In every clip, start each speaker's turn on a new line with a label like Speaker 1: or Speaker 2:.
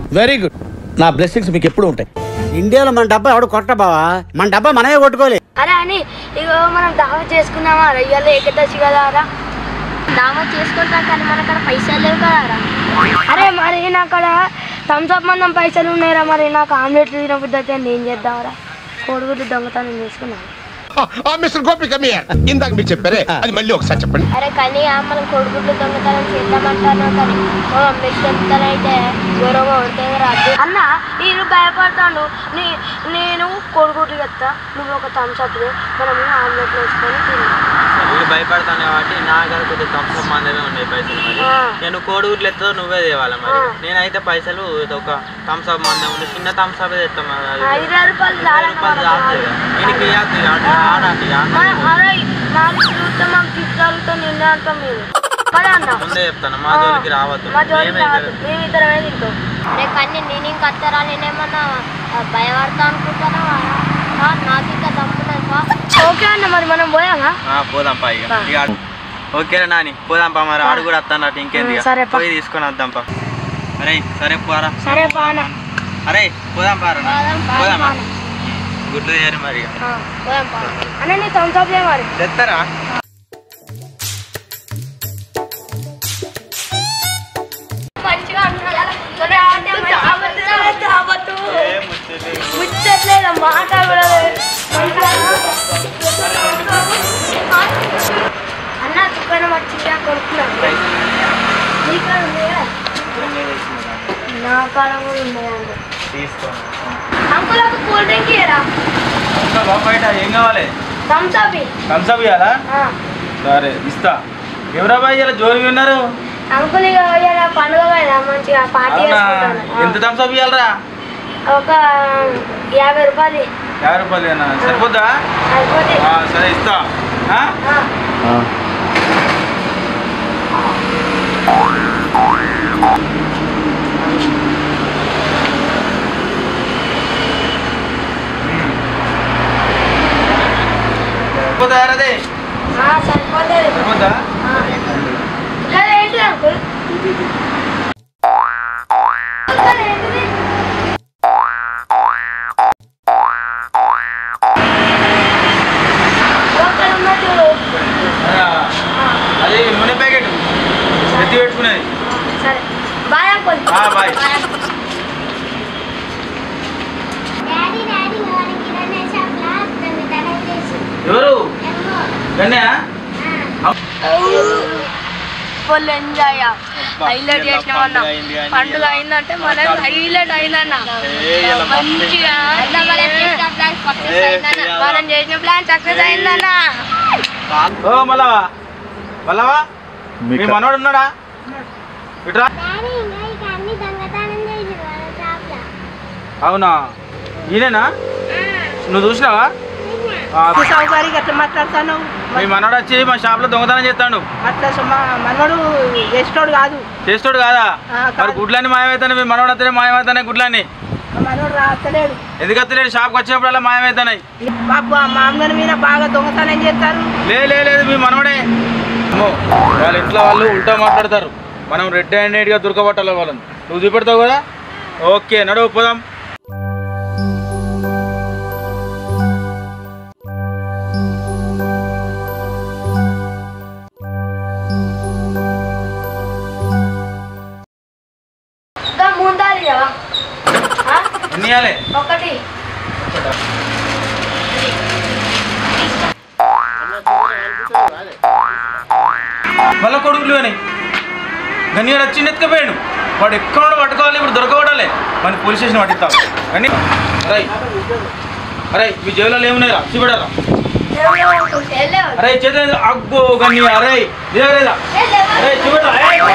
Speaker 1: Very good నా blessings మీకు ఎప్పుడు ఉంటాయి
Speaker 2: ఇండియాలో మన డబ్బా ఎవడు కొట్ట బావా మన డబ్బా మనమే కొట్టుకోలే
Speaker 3: అరే అని ఇగో మనం దావా చేసుకున్నామా రా ఇవాళ ఏకదశి కదా రా దావా చేసుకుంటాం కానీ మన అక్కడ పైసలు లేవు కదా రా అరే మరి నా అక్కడ థమ్స్అప్ మందం పైసలు ఉన్నాయిరా మరి నాకు ఆమ్లెట్ తినబుద్ధి అయితే ఏం చేద్దాంరా కోడిగుడ్డు దొంగతనం చేసుకున్నాం
Speaker 4: మిస్టర్ గోపి కమియర్ ఇందాక మీరు చెప్పారే అది మళ్ళీ ఒకసారి చెప్పండి
Speaker 3: అరే కానీ ఆ మనం కోడిగుడ్లు దొంగతనం చేద్దామంటాను కానీ మా మమ్మీకి చెప్తానైతే జ్వరంగా ఉంటుంది రాదు అన్న నేను భయపడతాను నీ నేను కోడిగుడ్లు చెప్తా నువ్వు ఒక థమ్స్అప్ మనము ఆమ్లెట్ వేసుకొని తిన్నాం
Speaker 5: వీళ్ళు భయపడతాను కాబట్టి నా దగ్గర కొద్దిగా తక్కువ మందమే ఉన్నాయి పైసలు మరి
Speaker 3: ఆ.
Speaker 5: నేను కోడిగుడ్లు ఎత్తో నువ్వే తేవాలి మరి
Speaker 3: ఆ.
Speaker 5: నేనైతే పైసలు ఇది ఒక థమ్స్ అప్ మందం ఉంది చిన్న థమ్స్ అప్ తెస్తాం మరి అది.
Speaker 3: ఇరవై రూపాయలు
Speaker 5: ఇరవై
Speaker 3: చాలన్న
Speaker 5: రూపాయలు
Speaker 3: మనకు
Speaker 5: చాలు
Speaker 3: రాదు.
Speaker 5: కదా. దీనికి ఇవ్వద్దు ఇక. అటు ఆడండి ఇక.
Speaker 3: మన- అరే నాలుగు చూస్తే మాకు తిట్టాలతో నిన్నే అంటాం మేము కదా అన్న
Speaker 5: ముందే చెప్తాను మా జోలికి రావద్దు
Speaker 3: మా జోలికి
Speaker 5: మేమే
Speaker 3: రావద్దు
Speaker 5: ఇద్దరం.
Speaker 3: మేము ఇద్దరమే తింటాం అరే కానీ నేను ఇంకా అత్తరా నేనేమన్నా భయపడతా అనుకుంటానా నాకు ఇంకా దమ్మున్నాయి ఓకే అన్న మరి మనం పోయామా
Speaker 5: ఆ, పోదాం పా ఇక ఇక ఆడు. ఓకేనా నాని పోదాం పా మరి ఆడు కూడా వస్తానట్టు ఇంకేంది ఇక.
Speaker 3: సరే పా.
Speaker 5: పోయి తీసుకొని వద్దాం పా అరే సరే పోరా
Speaker 3: సరే పానా
Speaker 5: అరే పోదాం పారా
Speaker 3: పోదాం పా,
Speaker 5: పోదామా
Speaker 3: పానా.
Speaker 5: గుడ్లు చేయరు మరి ఇక.
Speaker 3: ఆ, పోదాం పా అన్న నీ థమ్స్అప్ మరి
Speaker 5: తెస్తారా
Speaker 3: మంచిగా ముచ్చట్లేదు మాట కూడా లేదు. అన్న దుకాణం వచ్చిందా కొనుక్కున్నాను నీ కాడ ఉన్నాయా నా కాలం కూడా ఉన్నాయండి
Speaker 5: తీసుకోండి
Speaker 3: అంకుల్ ఒక కూల్ డ్రింక్ ఇయరా
Speaker 6: ఇంకా బాబు బయట ఏం కావాలి
Speaker 3: థమ్స్ అప్
Speaker 6: థమ్స్అప్ ఇవ్వాలా సరే ఇస్తా ఎవరా బాయ్ ఇలా జోరుగా ఉన్నారు
Speaker 3: అంకుల్ ఇక ఇవాళ పండుగ కదా మంచిగా పార్టీ
Speaker 6: అవునా
Speaker 3: చేసుకుంటాను
Speaker 6: ఎంత థమ్స్అప్ ఇవ్వాలరా
Speaker 3: ఒక యాభై రూపాయలు
Speaker 6: యాభై రూపాయలేనా సరిపోద్దా
Speaker 3: అయిపోతే
Speaker 6: ఆ, సరే ఇస్తా ఆ? సరిపోతా అదే
Speaker 3: సరిపోతుంది
Speaker 6: సరిపోద్దా
Speaker 3: ఇంకా ఏంటి అంకుల్ ఇంకా ఏంటిది? ఒక్కడ ఉన్నట్టు
Speaker 6: ఆ, అది నూనె ప్యాకెట్ ఎత్తి పెట్టుకునేది
Speaker 3: సరే బాయ్ అంకుల్
Speaker 6: ఆ, బాయ్.
Speaker 3: అంకుల్
Speaker 6: ఎవరు కన్యా
Speaker 3: ఫుల్ ఎంజాయ్ హైలైట్ చేసినామన్న పండుగ అయిందంటే మన హైలైట్ అయిందన్న మంచిగా మనం చేసిన ప్లాన్ సక్సెస్ అయిందన్న
Speaker 6: ఓ మల్లవా మల్లవా మీ మనోడు ఉన్నాడా ఇట్రా అవునా ఈయనేనా నువ్వు చూసినావా ఆ,
Speaker 7: సౌకర్యం ఎట్లా మాట్లాడతాను
Speaker 6: మీ మనోడు వచ్చి మా షాప్ లో దొంగతనం చేస్తాడు
Speaker 7: అట్లా సుమా మనవడు చేసినోడు కాదు
Speaker 6: చేస్తాడు కాదా
Speaker 7: ఆ, కాదు.
Speaker 6: మరి గుడ్లన్నీ మాయమవుతాయి మీ మనోడు వస్తేనే మాయమవుతాయి గుడ్లన్నీ
Speaker 7: మనవడు రాస్తలేడు
Speaker 6: ఎందుకు వస్తలేడు షాప్కి వచ్చినప్పుడల్లా మాయమవుతున్నాయి
Speaker 7: బాబు ఆ మామగారి మీద బాగా దొంగతనం చేస్తారు
Speaker 6: లే లే, లేదు మీ మనవడే అమ్మో, వాళ్ళ ఇంట్లో వాళ్ళు ఉల్టా మాట్లాడతారు మనం రెడ్ హ్యాండెడ్గా దొరకబట్టాలి వాళ్ళని నువ్వు చూపెడతావు కదా ఓకే నడువు పోదాం
Speaker 3: ఇంకా ముందాలి కదా ఆ?
Speaker 6: ఎన్ని ఇవ్వాలి
Speaker 3: ఒకటి
Speaker 6: మళ్ళీ కొడుకులు అని గనియాడు వచ్చి ఎత్తుకపోయాడు వాడు ఎక్కడ పట్టుకోవాలి ఇప్పుడు దొరకబడాలి మన పోలీస్ స్టేషన్ పట్టిస్తాం కానీ అరే అరే మీ జైల్లో ఏమున్నాయిరా చూపెడరా అరే చేత అగ్గో గని అరే లేదా అరే చూపెడరా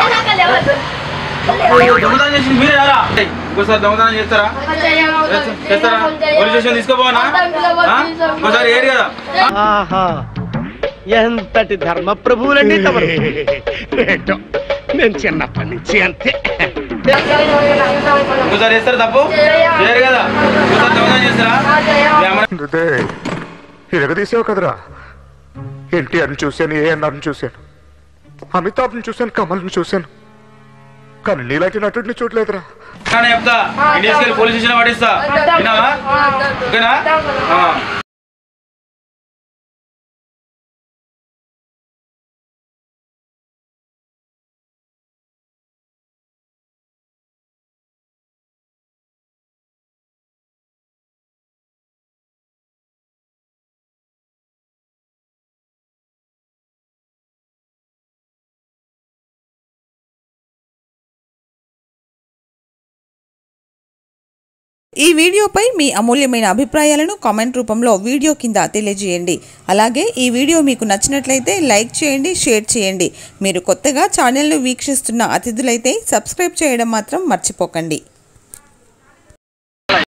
Speaker 6: దొంగతనం చేసింది మీరే రా ఇంకోసారి దొంగతనం చేస్తారా చేస్తారా పోలీస్ స్టేషన్ తీసుకోపోనా ఆ? ఇంకోసారి ఏరు కదా
Speaker 2: ఆహా ఎంతటి ధర్మ ప్రభువులండి తమరు
Speaker 4: ఏంటో నేను చిన్నప్పటి నుంచి అంతే
Speaker 6: ఇంకోసారి చేస్తారా తప్పు చేయరు కదా ఇంకోసారి దొంగతనం చేస్తారా మీ అమ్మ-
Speaker 8: ఇరగదీసావు కదరా ఎన్టీఆర్ని చూశాను ఏఎన్ఆర్ని చూశాను అమితాబ్ని చూశాను కమల్ని చూశాను కానీ నీలాంటి నటుడిని చూడలేదురా
Speaker 6: కానీ చెప్తా ఇండియాకి వెళ్ళి పోలీస్ స్టేషన్ పడిస్తా విన్నావా ఓకేనా ఆ.
Speaker 9: ఈ వీడియోపై మీ అమూల్యమైన అభిప్రాయాలను కామెంట్ రూపంలో వీడియో కింద తెలియజేయండి అలాగే ఈ వీడియో మీకు నచ్చినట్లయితే లైక్ చేయండి షేర్ చేయండి మీరు కొత్తగా ఛానల్ను వీక్షిస్తున్న అతిథులైతే సబ్స్క్రైబ్ చేయడం మాత్రం మర్చిపోకండి